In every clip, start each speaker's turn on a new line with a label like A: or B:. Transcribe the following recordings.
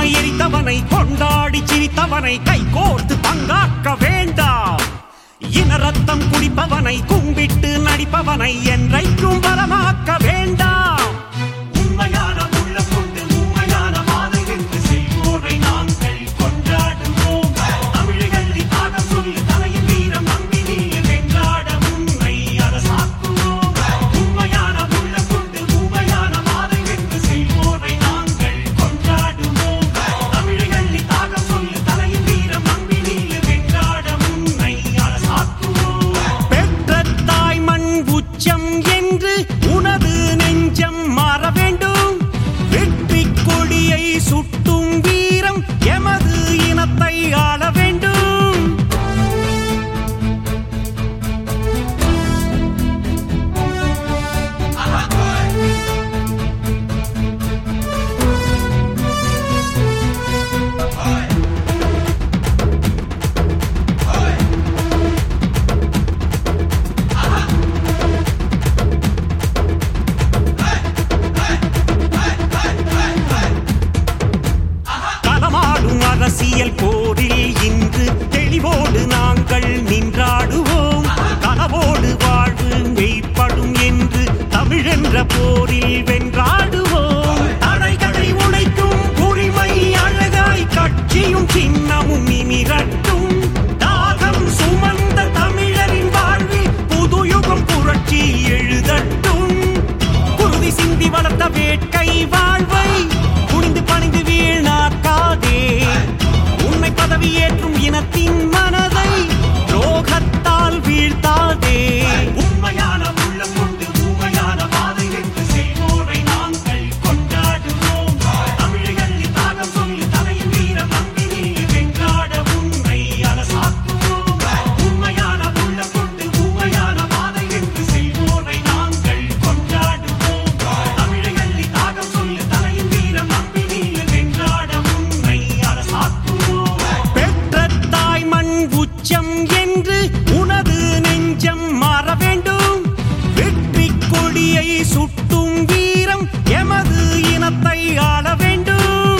A: கொடியை எரித்தவனை கொண்டாடி சிரித்தவனை கை கோர்த்து பங்காக்க வேண்டாம் இன ரத்தம் குடிப்பவனை கும்பிட்டு நடிப்பவனை என்றைக்கும் வரமாக்க வேண்டாம் உண்மையான உள்ளம் கொண்டு உண்மையான பாதை என்று செல்வோரை நாங்கள் கொண்டாடுவோம் தமிழர்களி தாகம் சொல்லி தலையில் வீரம் நம்பி நீங்க வென்றாட உண்மை அரசாக்குவோம் உண்மையான உள்ளம் கொண்டு உண்மையான பாதை என்று செல்வோரை நாங்கள் கொண்டாடுவோம் தமிழர்களி தாகம் சொல்லி தலையில் வீரம் நம்பி நீங்க வென்றாட உண்மை அரசாக்குவோம் பெற்ற தாய் மண் உச்சம் என்று உனது நெஞ்சம் மாற வேண்டும் வெற்றி கொடியை சுட்டும் வீரம் எமது இனத்தை ஆள வேண்டும் களமாடும் அரசியல் போரில் இன்று தெளிவோடு நாங்கள் நின்றாடுவோம் கனவோடு வாழ்வு மெய்ப்படும் என்று தமிழென்ற போரில் வென்றாடுவோம் தடைகளை உடைக்கும் உரிமை அழகாய் கட்சியும் சின்னமும் நிமிரட்டும் தாகம் சுமந்த தமிழரின் வாழ்வில் புதுயுகம் புரட்சி எழுதட்டும் குருதி சிந்தி வளர்த்த வேட்கை வாழ்வை குனிந்து பணிந்து வீணாக்காதே உண்மை பதவி ஏற்றும் இனத்தின் மனதை துரோகத்தால் வீழ்த்தாதே உண்மையான உள்ளம் கொண்டு உண்மையான பாதை என்று செய்வோரை நாங்கள் கொண்டாடுவோம் தமிழர்கள் தாகம் சொல்லி தலையில் வீரம் நம்பி நீ வென்றாட உண்மை அரசாக்குவோம் உண்மையான உள்ளம் கொண்டு உண்மையான பாதை என்று செய்வோரை நாங்கள் கொண்டாடுவோம் தமிழர்கள் தாகம் சொல்லி தலையில் வீரம் நம்பி நீ வென்றாட உண்மை அரசாக்குவோம் பெற்ற தாய் மண் உச்சம் என்று உனது நெஞ்சம் மாற வேண்டும் வெற்றி கொடியை சுட்டும் வீரம் எமது இனத்தை ஆள வேண்டும்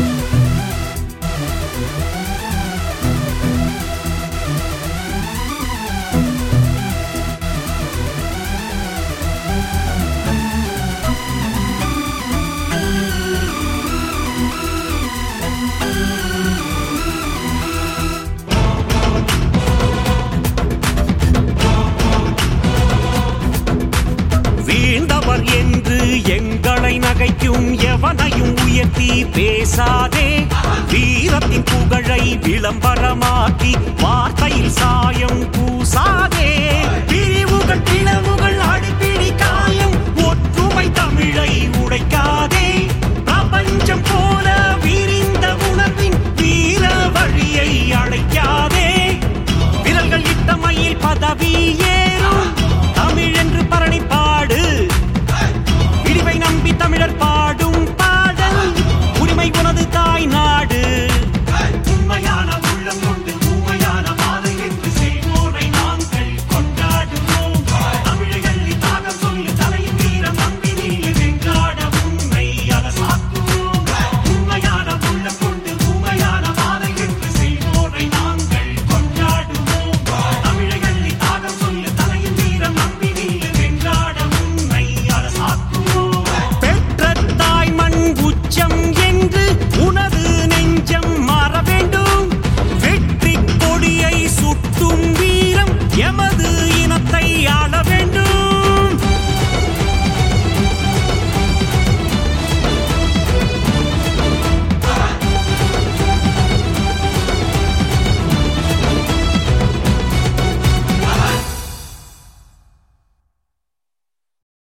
A: வீழ்ந்தவர் என்று எங்களை நகைக்கும் எவனையும் உயர்த்தி பேசாதே வீரத்தின் புகழை விளம்பரமாக்கி வார்த்தையில் சாயம் பூசாதே